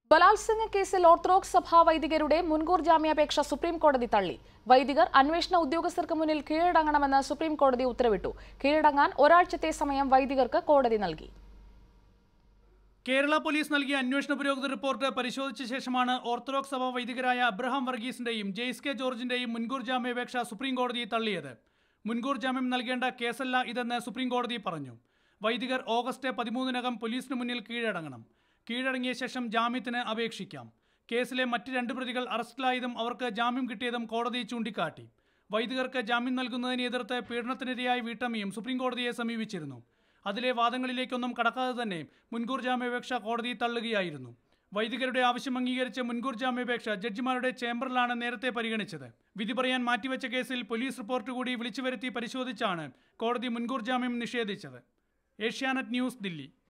ബലാത്സംഗ കേസിൽ ഓർത്തഡോക്സ് സഭാ വൈദികരുടെ മുൻകൂർ ജാമ്യാപേക്ഷ സുപ്രീം കോടതി തള്ളി വൈദികർ അന്വേഷണ ഉദ്യോഗസ്ഥർക്ക് മുന്നിൽ കീഴടങ്ങണമെന്ന് സുപ്രീം കോടതി ഉത്തരവിട്ടു കീഴടങ്ങാൻ ഒരാഴ്ചത്തെ സമയം വൈദികർക്ക് കോടതി നൽകി കേരള പോലീസ് നൽകിയ അന്വേഷണ പുരോഗതി റിപ്പോർട്ട് പരിശോധിച്ച ശേഷമാണ് ഓർത്തഡോക്സ് സഭ വൈദികരായ അബ്രഹാം വർഗീസിന്റെയും ജെയ്സ് കെ ജോർജിന്റെയും മുൻകൂർ ജാമ്യാപേക്ഷ സുപ്രീം കോടതി തള്ളിയത് മുൻകൂർ ജാമ്യം നൽകേണ്ട കേസല്ല ഇതെന്ന് സുപ്രീം കോടതി പറഞ്ഞു വൈദികർ ഓഗസ്റ്റ് പതിമൂന്നിനകം പോലീസിന് മുന്നിൽ കീഴടങ്ങണം കീഴടങ്ങിയ ശേഷം ജാമ്യത്തിന് അപേക്ഷിക്കാം കേസിലെ മറ്റ് രണ്ട് പ്രതികൾ അറസ്റ്റിലായതും അവർക്ക് ജാമ്യം കിട്ടിയതും കോടതി ചൂണ്ടിക്കാട്ടി വൈദികർക്ക് ജാമ്യം നൽകുന്നതിനെ എതിർത്ത് പീഡനത്തിനിരയായ വീട്ടമ്മയും സുപ്രീം കോടതിയെ സമീപിച്ചിരുന്നു അതിലെ വാദങ്ങളിലേക്കൊന്നും കടക്കാതെ തന്നെ മുൻകൂർ ജാമ്യാപേക്ഷ കോടതി തള്ളുകയായിരുന്നു വൈദികരുടെ ആവശ്യം അംഗീകരിച്ച് മുൻകൂർ ജാമ്യാപേക്ഷ ജഡ്ജിമാരുടെ ചേംബറിലാണ് നേരത്തെ പരിഗണിച്ചത് വിധി പറയാൻ മാറ്റിവെച്ച കേസിൽ പോലീസ് റിപ്പോർട്ട് കൂടി വിളിച്ചു വരുത്തി പരിശോധിച്ചാണ് കോടതി മുൻകൂർ ജാമ്യം നിഷേധിച്ചത് ഏഷ്യാനെറ്റ് ന്യൂസ് ദില്ലി